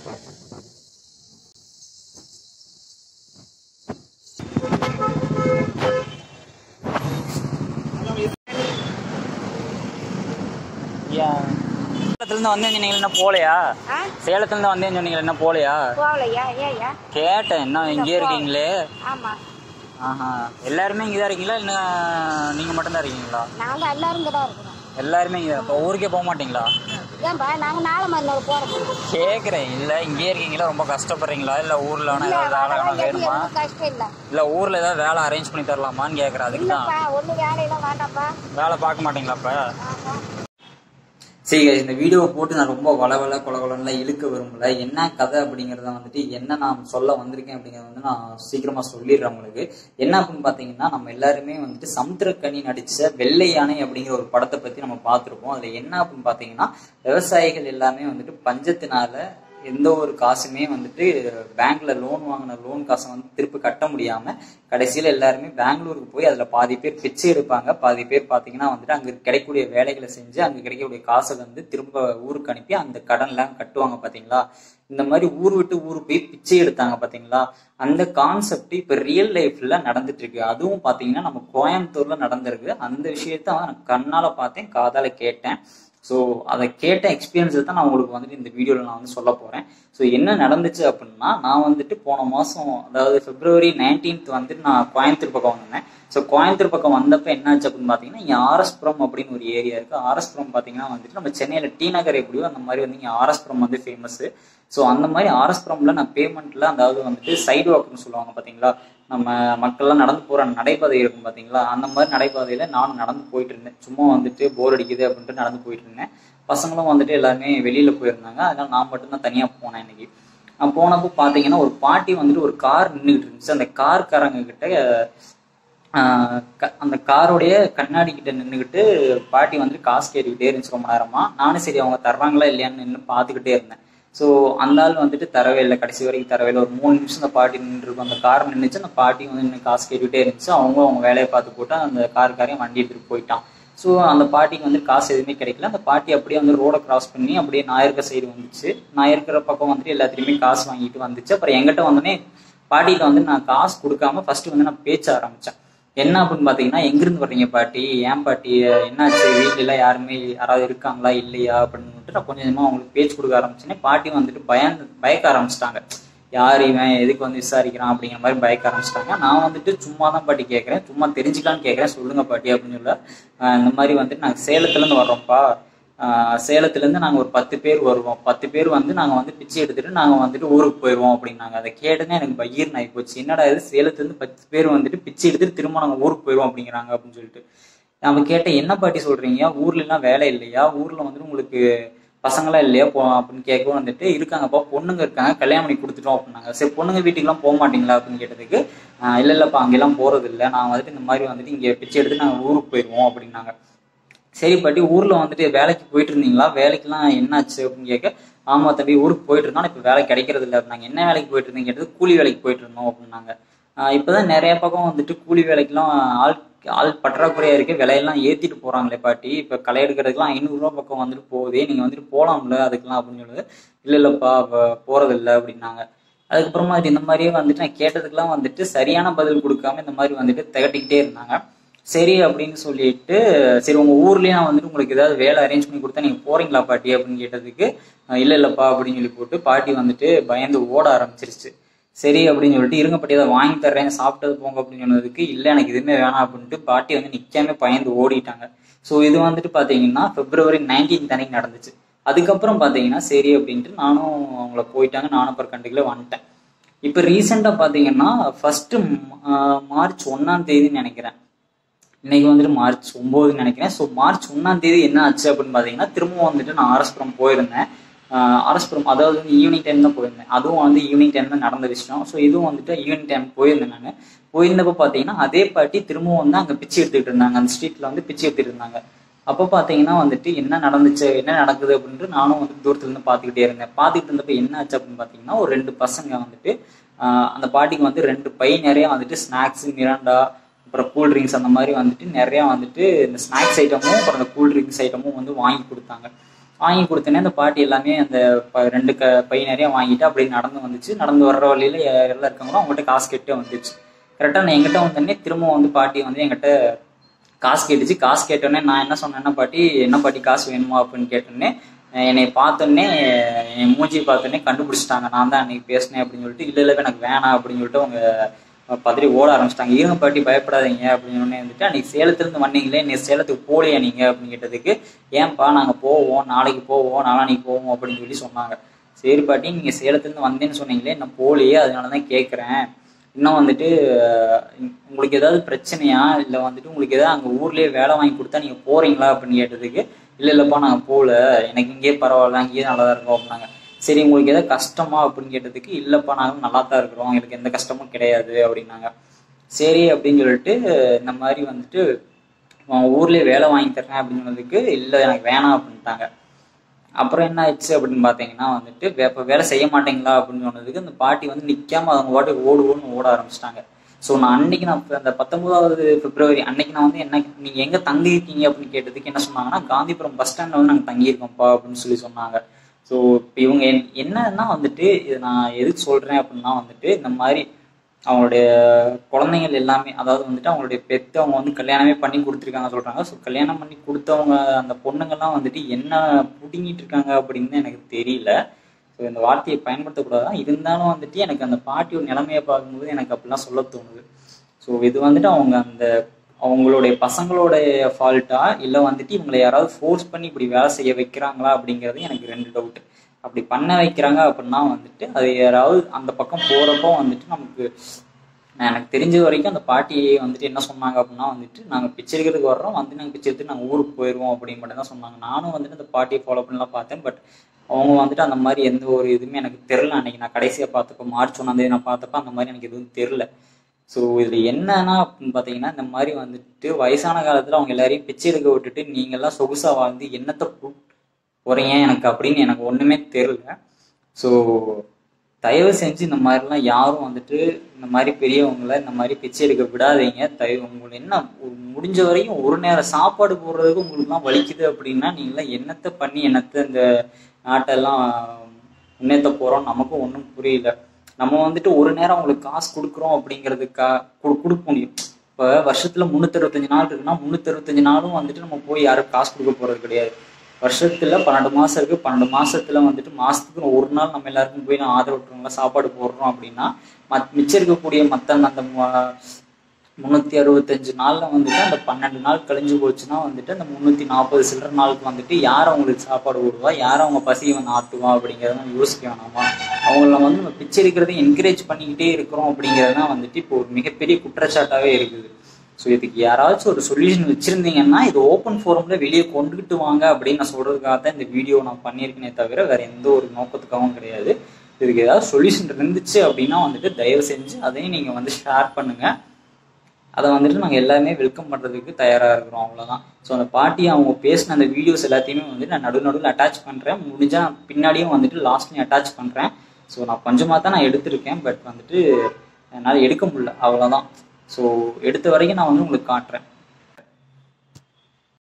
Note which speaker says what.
Speaker 1: சேலத்துல இருந்து வந்தேன் சொன்னீங்க என்ன போலையா
Speaker 2: ஆ
Speaker 1: சேலத்துல இருந்து வந்தேன் சொன்னீங்க என்ன போலையா
Speaker 2: போகலையா ஏயா
Speaker 1: கேட்டேன் என்ன இங்கே இருக்கீங்களே
Speaker 2: ஆமா
Speaker 1: ஆஹா எல்லாருமே இங்கதான் இருக்கீங்களா இல்ல நீங்க மட்டும் தான் இருக்கீங்களா
Speaker 2: நாங்க எல்லாரும் இங்கே தான் இருக்கிறோம்
Speaker 1: எல்லாருமே இங்க இப்போ ஊருக்கே போக மாட்டீங்களா
Speaker 2: ஏன்பா நாங்க நாளை மறுநாள் போறோம்
Speaker 1: கேக்குறேன் இல்ல இங்கே இருக்கீங்களா ரொம்ப கஷ்டப்படுறீங்களா இல்ல ஊர்ல வேணா
Speaker 2: இல்ல
Speaker 1: ஏதாவது வேலை வேணா
Speaker 2: அதெல்லாம் எதுவும்
Speaker 1: வேணுமா
Speaker 2: எதுவும் கஷ்டம் இல்ல
Speaker 1: இல்ல ஊர்ல ஏதாவது வேலை அரேஞ்ச் பண்ணி தரலாமான்னு கேக்குறேன் அதுக்கு தான்
Speaker 2: இல்லப்பா ஒண்ணு வேலையெல்லாம் வேண்டாம்ப்பா
Speaker 1: வேலை பார்க்க மாட்டீங்களா அப்ப
Speaker 2: ஆமா
Speaker 1: சரி guys, இந்த வீடியோவை போட்டு நான் ரொம்ப வளவல கொலகொலன்லாம் இழுக்க விரும்பல என்ன கதை அப்படிங்கறத வந்துட்டு என்ன நான் சொல்ல வந்திருக்கேன் அப்படிங்கறத வந்து நான் சீக்கிரமா சொல்லிடுறேன் உங்களுக்கு என்ன அப்படின்னு பாத்தீங்கன்னா நம்ம எல்லாருமே வந்துட்டு சமுத்திரக்கனி நடிச்ச வெள்ளை யானை அப்படிங்கிற ஒரு படத்தை பத்தி நம்ம பார்த்திருப்போம் அதுல என்ன அப்படின்னு பாத்தீங்கன்னா விவசாயிகள் எல்லாமே வந்துட்டு பஞ்சத்தினால எந்த ஒரு காசுமே வந்துட்டு பேங்க்ல லோன் வாங்கின லோன் காசை வந்து திருப்பி கட்ட முடியாம கடைசியில எல்லாருமே பெங்களூருக்கு போய் அதுல பாதி பேர் பிச்சை எடுப்பாங்க பாதி பேர் பாத்தீங்கன்னா வந்துட்டு அங்க கிடைக்கக்கூடிய வேலைகளை செஞ்சு அங்க கிடைக்கக்கூடிய காசை வந்து திரும்ப ஊருக்கு அனுப்பி அந்த கடன்லாம் கட்டுவாங்க பாத்தீங்களா இந்த மாதிரி ஊர் விட்டு ஊர் போய் பிச்சை எடுத்தாங்க பாத்தீங்களா அந்த கான்செப்ட் இப்ப ரியல் லைஃப்ல நடந்துட்டு இருக்கு அதுவும் பாத்தீங்கன்னா நம்ம கோயம்புத்தூர்ல நடந்திருக்கு அந்த விஷயத்த நான் கண்ணால பார்த்தேன் காதால கேட்டேன் ஸோ அதை கேட்ட எக்ஸ்பீரியன்ஸை தான் நான் உங்களுக்கு வந்துட்டு இந்த வீடியோவில் நான் வந்து சொல்ல போகிறேன் ஸோ என்ன நடந்துச்சு அப்படின்னா நான் வந்துட்டு போன மாதம் அதாவது பிப்ரவரி நைன்டீன்த் வந்துட்டு நான் கோயம்புத்தூர் பக்கம் வந்தேன் ஸோ கோயம்புத்தூர் பக்கம் வந்தப்போ என்னாச்சு அப்படின்னு பார்த்தீங்கன்னா இங்கே ஆர்எஸ்புரம் அப்படின்னு ஒரு ஏரியா இருக்குது ஆர்எஸ்புரம் பார்த்தீங்கன்னா வந்துட்டு நம்ம சென்னையில் டி நகர் எப்படியோ அந்த மாதிரி வந்து இங்கே ஆர்எஸ்புரம் வந்து ஃபேமஸ் ஸோ அந்த மாதிரி ஆர்எஸ்புரம்ல நான் பேமெண்ட்ல அதாவது வந்துட்டு சைடு வாக்குன்னு சொல்லுவாங்க பார்த்தீங்களா நம்ம மக்கள்லாம் நடந்து போற நடைபாதை இருக்கும் பாத்தீங்களா அந்த மாதிரி நடைபாதையில நானும் நடந்து போயிட்டு இருந்தேன் சும்மா வந்துட்டு போர் அடிக்குது அப்படின்ட்டு நடந்து போயிட்டு இருந்தேன் பசங்களும் வந்துட்டு எல்லாருமே வெளியில போயிருந்தாங்க அதனால நான் மட்டும்தான் தனியா போனேன் இன்னைக்கு நான் போனப்போ பாத்தீங்கன்னா ஒரு பாட்டி வந்துட்டு ஒரு கார் நின்றுட்டு இருந்துச்சு அந்த கார்காரங்க கிட்ட ஆஹ் க- அந்த காரோடைய கண்ணாடி கிட்ட நின்றுக்கிட்டு பாட்டி வந்துட்டு காசு கேட்டுக்கிட்டே இருந்துச்சு ரொம்ப நேரமா நானும் சரி அவங்க தர்றாங்களா இல்லையான்னு நின்று பார்த்துக்கிட்டே இருந்தேன் ஸோ அந்த ஆள் வந்துட்டு தரவே இல்லை கடைசி வரைக்கும் தரவே இல்லை ஒரு மூணு நிமிஷம் அந்த பாட்டி நின்றுருக்கும் அந்த கார் நின்றுச்சு அந்த பாட்டி வந்து நின்று காசு கேட்டுக்கிட்டே இருந்துச்சு அவங்க அவங்க வேலையை பார்த்து போட்டு அந்த காருக்காரையும் வண்டி எடுத்துட்டு போயிட்டான் ஸோ அந்த பாட்டிக்கு வந்து காசு எதுவுமே கிடைக்கல அந்த பாட்டி அப்படியே வந்து ரோடை கிராஸ் பண்ணி அப்படியே நான் இருக்கிற சைடு வந்துச்சு நான் இருக்கிற பக்கம் வந்துட்டு எல்லாத்துலேயுமே காசு வாங்கிட்டு வந்துச்சு அப்புறம் எங்கிட்ட வந்தோடனே பாட்டிகிட்ட வந்து நான் காசு கொடுக்காம ஃபர்ஸ்ட் வந்து நான் பேச்ச ஆரம்பிச்சேன் என்ன அப்படின்னு பாத்தீங்கன்னா எங்கிருந்து வர்றீங்க பாட்டி ஏன் பாட்டி என்னாச்சு வீட்ல எல்லாம் யாருமே யாராவது இருக்காங்களா இல்லையா அப்படின்னு நான் கொஞ்சம் கொஞ்சமா அவங்களுக்கு பேச்சு கொடுக்க ஆரம்பிச்சேனே பாட்டி வந்துட்டு பயந்து பயக்க ஆரம்பிச்சிட்டாங்க யார் இவன் எதுக்கு வந்து விசாரிக்கிறான் அப்படிங்கிற மாதிரி பயக்க ஆரம்பிச்சிட்டாங்க நான் வந்துட்டு சும்மா தான் பாட்டி கேட்கறேன் சும்மா தெரிஞ்சுக்கலான்னு கேட்கறேன் சொல்லுங்க பாட்டி அப்படின்னு சொல்ல ஆஹ் இந்த மாதிரி வந்துட்டு நாங்கள் சேலத்துலேருந்து வர்றோம்ப்பா ஆஹ் சேலத்துலேருந்து நாங்கள் ஒரு பத்து பேர் வருவோம் பத்து பேர் வந்து நாங்கள் வந்து பிச்சை எடுத்துட்டு நாங்கள் வந்துட்டு ஊருக்கு போயிடுவோம் அப்படின்னாங்க அதை கேட்டனே எனக்கு பகீர்னு ஆகி போச்சு என்னடா இது சேலத்துலேருந்து பத்து பேர் வந்துட்டு பிச்சை எடுத்துட்டு திரும்ப நாங்கள் ஊருக்கு போயிடுவோம் அப்படிங்கிறாங்க அப்படின்னு சொல்லிட்டு நம்ம கேட்டேன் என்ன பாட்டி சொல்றீங்க ஊர்ல எல்லாம் வேலை இல்லையா ஊர்ல வந்துட்டு உங்களுக்கு பசங்களாம் இல்லையா போ அப்படின்னு கேட்கவும் வந்துட்டு இருக்காங்கப்பா பொண்ணுங்க இருக்காங்க கல்யாணம் பண்ணி கொடுத்துட்டோம் அப்படின்னாங்க சரி பொண்ணுங்க வீட்டுக்குலாம் போக மாட்டீங்களா அப்படின்னு கேட்டதுக்கு "ஆஹ் இல்ல இல்லப்பா அங்கெல்லாம் போறது இல்லை நான் வந்துட்டு இந்த மாதிரி வந்துட்டு இங்க பிச்சை எடுத்து நாங்கள் ஊருக்கு போயிடுவோம் அப்படின்னாங்க சரி பாட்டி ஊர்ல வந்துட்டு வேலைக்கு போயிட்டு இருந்தீங்களா வேலைக்கெல்லாம் என்னாச்சு அப்படின்னு கேட்க ஆமா தம்பி ஊருக்கு போயிட்டு இருந்தோம் இப்போ வேலை கிடைக்கிறது இல்லை அப்படின்னாங்க என்ன வேலைக்கு போயிட்டு இருந்தீங்க கேட்டது கூலி வேலைக்கு போயிட்டு இருந்தோம் அப்படின்னாங்க ஆஹ் இப்பதான் நிறைய பக்கம் வந்துட்டு கூலி வேலைக்கெல்லாம் ஆள் ஆள் பற்றாக்குறையா இருக்கு விலையெல்லாம் ஏத்திட்டு போறாங்களே பாட்டி இப்ப களை எடுக்கிறதுக்குலாம் ஐநூறு ரூபா பக்கம் வந்துட்டு போகுதே நீங்க வந்துட்டு போலாம்ல அதுக்கெல்லாம் அப்படின்னு சொல்லுது இல்ல இல்லப்பா இப்ப போறது இல்லை அப்படின்னாங்க அதுக்கப்புறமா இது இந்த மாதிரியே வந்துட்டு நான் கேட்டதுக்கெல்லாம் வந்துட்டு சரியான பதில் கொடுக்காம இந்த மாதிரி வந்துட்டு திகட்டிக்கிட்டே இருந்தாங்க சரி அப்படின்னு சொல்லிட்டு சரி உங்க ஊர்லயே நான் வந்துட்டு உங்களுக்கு ஏதாவது வேலை அரேஞ்ச் பண்ணி கொடுத்தா நீங்க போறீங்களா பாட்டி அப்படின்னு கேட்டதுக்கு "அஹ் இல்ல இல்லப்பா அப்படின்னு சொல்லி போட்டு பாட்டி வந்துட்டு பயந்து ஓட ஆரம்பிச்சிருச்சு சரி அப்படின்னு சொல்லிட்டு இருங்க பாட்டி அதை வாங்கி தர்றேன் சாப்பிட்டது போங்க அப்படின்னு சொன்னதுக்கு இல்லை எனக்கு எதுவுமே வேணாம் அப்படின்ட்டு பாட்டி வந்து நிக்காம பயந்து ஓடிட்டாங்க ஸோ இது வந்துட்டு பாத்தீங்கன்னா பிப்ரவரி நைன்டீன் அன்னைக்கு நடந்துச்சு அதுக்கப்புறம் பாத்தீங்கன்னா சரி அப்படின்ட்டு நானும் அவங்கள போயிட்டாங்க நானும் அப்புறம் கண்டுக்கல வந்துட்டேன் இப்போ ரீசெண்டாக பார்த்தீங்கன்னா ஃபர்ஸ்ட் மார்ச் ஒன்னாம் தேதின்னு நினைக்கிறேன் இன்னைக்கு வந்துட்டு மார்ச் ஒன்பதுன்னு நினைக்கிறேன் ஸோ மார்ச் ஒன்னாம் தேதி என்ன ஆச்சு அப்படின்னு பார்த்தீங்கன்னா திரும்பவும் வந்துட்டு நான் ஆர்எஸ்புரம் போயிருந்தேன் ஆஹ் ஆர்எஸ்புரம் அதாவது வந்து ஈவினிங் டைம் தான் போயிருந்தேன் அதுவும் வந்து ஈவினிங் டைம் தான் நடந்த விஷயம் ஸோ இதுவும் வந்துட்டு ஈவினிங் டைம் போயிருந்தேன் நான் போயிருந்தப்போ பார்த்தீங்கன்னா அதே பாட்டி திரும்பவும் வந்து அங்கே பிச்சை எடுத்துக்கிட்டு இருந்தாங்க அந்த ஸ்ட்ரீட்ல வந்து பிச்சை எடுத்துட்டு இருந்தாங்க அப்போ பார்த்தீங்கன்னா வந்துட்டு என்ன நடந்துச்சு என்ன நடக்குது அப்படின்ட்டு நானும் வந்து தூரத்துல இருந்து பார்த்துக்கிட்டே இருந்தேன் பார்த்துக்கிட்டு இருந்தப்ப என்ன ஆச்சு அப்படின்னு பார்த்தீங்கன்னா ஒரு ரெண்டு பசங்க வந்துட்டு ஆஹ் அந்த பாட்டிக்கு வந்து ரெண்டு பை நிறைய வந்துட்டு ஸ்நாக்ஸ் மிராண்டா அப்புறம் கூல் ட்ரிங்க்ஸ் அந்த மாதிரி வந்துட்டு நிறைய வந்துட்டு இந்த ஸ்நாக்ஸ் ஐட்டமும் அப்புறம் இந்த கூல் ட்ரிங்க்ஸ் ஐட்டமும் வந்து வாங்கி கொடுத்தாங்க வாங்கி கொடுத்தோன்னே அந்த பாட்டி எல்லாமே அந்த ப- ரெண்டு க பை நிறைய வாங்கிட்டு அப்படியே நடந்து வந்துச்சு நடந்து வர்ற வழியில யா- எல்லாம் இருக்காங்களோ அவங்ககிட்ட காசு கேட்டு வந்துச்சு கரெக்டாக நான் எங்கிட்ட வந்தோடனே திரும்ப வந்து பாட்டி வந்து என்கிட்ட காசு கேட்டுச்சு காசு கேட்டோடனே நான் என்ன சொன்னேன்னா பாட்டி என்ன பாட்டி காசு வேணுமா அப்படின்னு கேட்டோன்னே அஹ் என்னை பார்த்தோன்னே என் மூஞ்சியை பார்த்தோன்னே கண்டுபிடிச்சிட்டாங்க நான் தான் அன்னைக்கு பேசினேன் அப்படின்னு சொல்லிட்டு இல்லை இல்லை எனக்கு வேணாம் அப்படின்னு சொல்லிட்டு அவங்க பதறி ஓட ஆரம்பிச்சிட்டாங்க இருங்க பாட்டி பயப்படாதீங்க அப்படின்னு உடனே வந்துட்டு அன்னைக்கு சேலத்துலேருந்து வந்தீங்களே இன்னைக்கு சேலத்துக்கு போகலையா நீங்க அப்படின்னு கேட்டதுக்கு ஏன்பா நாங்கள் போவோம் நாளைக்கு போவோம் நாளான்னைக்கு போவோம் அப்படின்னு சொல்லி சொன்னாங்க சரி பாட்டி நீங்கள் சேலத்துலேருந்து வந்தேன்னு சொன்னீங்களே நான் போகலையே அதனால தான் கேட்குறேன் இன்னும் வந்துட்டு அஹ், உங்களுக்கு ஏதாவது பிரச்சனையா இல்லை வந்துட்டு உங்களுக்கு ஏதாவது அங்கே ஊர்லேயே வேலை வாங்கி கொடுத்தா நீங்கள் போறீங்களா அப்படின்னு கேட்டதுக்கு இல்லை இல்லைப்பா நாங்கள் போகல எனக்கு இங்கேயே பரவாயில்ல அங்கேயே நல்லா தான் இருக்கோம் அப்படின்னாங்க சரி உங்களுக்கு ஏதாவது கஷ்டமா அப்படின்னு கேட்டதுக்கு இல்லைப்பா நாங்கள் நல்லா தான் இருக்கிறோம் எனக்கு எந்த கஷ்டமும் கிடையாது அப்படின்னாங்க சரி அப்படின்னு சொல்லிட்டு இந்த மாதிரி வந்துட்டு உன் ஊர்லேயே வேலை வாங்கி தரேன் அப்படின்னு சொன்னதுக்கு இல்லை எனக்கு வேணாம் அப்படின்ட்டாங்க அப்புறம் என்ன ஆயிடுச்சு அப்படின்னு பார்த்தீங்கன்னா வந்துட்டு வே- இப்ப வேலை செய்ய மாட்டீங்களா அப்படின்னு சொன்னதுக்கு அந்த பாட்டி வந்து நிற்காம அவங்க பாட்டுக்கு ஓடு ஓடுன்னு ஓட ஆரம்பிச்சிட்டாங்க ஸோ நான் அன்னைக்கு நான் இப்ப அந்த பத்தொன்பதாவது பிப்ரவரி அன்னைக்கு நான் வந்து என்ன நீங்க எங்க தங்கி இருக்கீங்க அப்படின்னு கேட்டதுக்கு என்ன சொன்னாங்கன்னா காந்திபுரம் பஸ் ஸ்டாண்ட்ல வந்து நாங்கள் தங்கியிருக்கோம்ப்பா அப்படின்னு சொல்லி சொன்னாங்க ஸோ இப்போ இவங்க என்- என்னன்னா வந்துட்டு இது நான் எதுக்கு சொல்றேன் அப்படின்னா வந்துட்டு இந்த மாதிரி அவங்களுடைய குழந்தைகள் எல்லாமே அதாவது வந்துட்டு அவங்களுடைய பெத்து அவங்க வந்து கல்யாணமே பண்ணி கொடுத்துருக்காங்க சொல்றாங்க ஸோ கல்யாணம் பண்ணி கொடுத்தவங்க அந்த பொண்ணுங்கெல்லாம் வந்துட்டு என்ன புடுங்கிட்டு இருக்காங்க அப்படின்னு எனக்கு தெரியல ஸோ இந்த வார்த்தையை பயன்படுத்தக்கூடாதான் இருந்தாலும் வந்துட்டு எனக்கு அந்த பாட்டியோட நிலைமையை பார்க்கும்போது எனக்கு அப்படிலாம் சொல்ல தோணுது ஸோ இது வந்துட்டு அவங்க அந்த அவங்களுடைய பசங்களுடைய ஃபால்ட்டா இல்லை வந்துட்டு இவங்களை யாராவது ஃபோர்ஸ் பண்ணி இப்படி வேலை செய்ய வைக்கிறாங்களா அப்படிங்கிறது எனக்கு ரெண்டு டவுட் அப்படி பண்ண வைக்கிறாங்க அப்படின்னா வந்துட்டு அது யாராவது அந்த பக்கம் போகிறப்போ வந்துட்டு நமக்கு நான் எனக்கு தெரிஞ்ச வரைக்கும் அந்த பாட்டியை வந்துட்டு என்ன சொன்னாங்க அப்படின்னா வந்துட்டு நாங்கள் பிச்சை எடுக்கிறதுக்கு வர்றோம் வந்து நாங்கள் பிச்சை எடுத்து நாங்கள் ஊருக்கு போயிடுவோம் அப்படின்னு மட்டும் தான் சொன்னாங்க நானும் வந்துட்டு அந்த பாட்டியை ஃபாலோ பண்ணலாம் பார்த்தேன் பட் அவங்க வந்துட்டு அந்த மாதிரி எந்த ஒரு இதுவுமே எனக்கு தெரில அன்னைக்கு நான் கடைசியாக பார்த்தப்போ மார்ச் ஒன்றாந்தேதி நான் பார்த்தப்போ அந்த மாதிரி எனக்கு எதுவும் தெரில ஸோ இதில் என்னன்னா அப்படின்னு பார்த்தீங்கன்னா இந்த மாதிரி வந்துட்டு வயசான காலத்தில் அவங்க எல்லாரையும் பிச்சை எடுக்க விட்டுட்டு நீங்கள்லாம் சொகுசாக வாழ்ந்து என்னத்தை கு- போறீங்க எனக்கு அப்படின்னு எனக்கு ஒன்றுமே தெரில ஸோ தயவு செஞ்சு இந்த மாதிரிலாம் யாரும் வந்துட்டு இந்த மாதிரி பெரியவங்களை இந்த மாதிரி பிச்சை எடுக்க விடாதீங்க தயவு உங்களுக்கு என்ன ஒரு முடிஞ்ச வரைக்கும் ஒரு நேரம் சாப்பாடு போடுறதுக்கு உங்களுக்குலாம் வலிக்குது அப்படின்னா நீங்களாம் என்னத்தை பண்ணி என்னத்தை இந்த நாட்டெல்லாம் முன்னேற்ற போகிறோம் நமக்கும் ஒன்றும் புரியல நம்ம வந்துட்டு ஒரு நேரம் அவங்களுக்கு காசு கொடுக்குறோம் அப்படிங்கிறதுக்கா கொடு கொடுக்க முடியும் இப்போ வருஷத்துல முந்நூற்றறுபத்தஞ்சு நாள் இருக்குன்னா முந்நூற்றறுபத்தஞ்சு நாளும் வந்துட்டு நம்ம போய் யாரும் காசு கொடுக்க போறது கிடையாது வருஷத்துல பன்னெண்டு மாசம் இருக்கு பன்னெண்டு மாசத்துல வந்துட்டு மாசத்துக்கு ஒரு நாள் நம்ம எல்லாருக்கும் போய் நான் ஆதரவுற்றவங்கள சாப்பாடு போடுறோம் அப்படின்னா மத் மிச்சம் இருக்கக்கூடிய மத்த அந்த முந்நூற்றி அறுபத்தஞ்சு நாளில் வந்துட்டு அந்த பன்னெண்டு நாள் கழிஞ்சு போச்சுன்னா வந்துட்டு அந்த முந்நூற்றி நாற்பது சில்லற நாளுக்கு வந்துட்டு யார் அவங்களுக்கு சாப்பாடு போடுவா யார் அவங்க பசியை வந்து ஆட்டுவா அப்படிங்கிறத நம்ம யோசிக்க வேணாமா அவங்கள வந்து நம்ம பிச்சை எடுக்கிறத என்கரேஜ் பண்ணிக்கிட்டே இருக்கிறோம் அப்படிங்கிறது தான் வந்துட்டு இப்போ ஒரு மிகப்பெரிய குற்றச்சாட்டாகவே இருக்குது ஸோ இதுக்கு யாராச்சும் ஒரு சொல்யூஷன் வச்சிருந்தீங்கன்னா இது ஓப்பன் ஃபோரம்ல வெளியே கொண்டுகிட்டு வாங்க அப்படின்னு நான் சொல்றதுக்காக தான் இந்த வீடியோ நான் பண்ணியிருக்கேனே தவிர வேற எந்த ஒரு நோக்கத்துக்காகவும் கிடையாது இதுக்கு ஏதாவது சொல்யூஷன் இருந்துச்சு அப்படின்னா வந்துட்டு தயவு செஞ்சு அதையும் நீங்க வந்து ஷேர் பண்ணுங்க அதை வந்துட்டு நாங்கள் எல்லாருமே வெல்கம் பண்ணுறதுக்கு தயாராக இருக்கிறோம் அவ்வளோதான் ஸோ அந்த பாட்டி அவங்க பேசின அந்த வீடியோஸ் எல்லாத்தையுமே வந்துட்டு நான் நடு நடுவில் அட்டாச் பண்ணுறேன் முடிஞ்சா நான் பின்னாடியும் வந்துட்டு லாஸ்ட்லையும் அட்டாச் பண்ணுறேன் ஸோ நான் கொஞ்சமாக தான் நான் எடுத்திருக்கேன் பட் வந்துட்டு என்னால் எடுக்க முடியல அவ்வளோதான் ஸோ எடுத்த வரைக்கும் நான் வந்து உங்களுக்கு காட்டுறேன்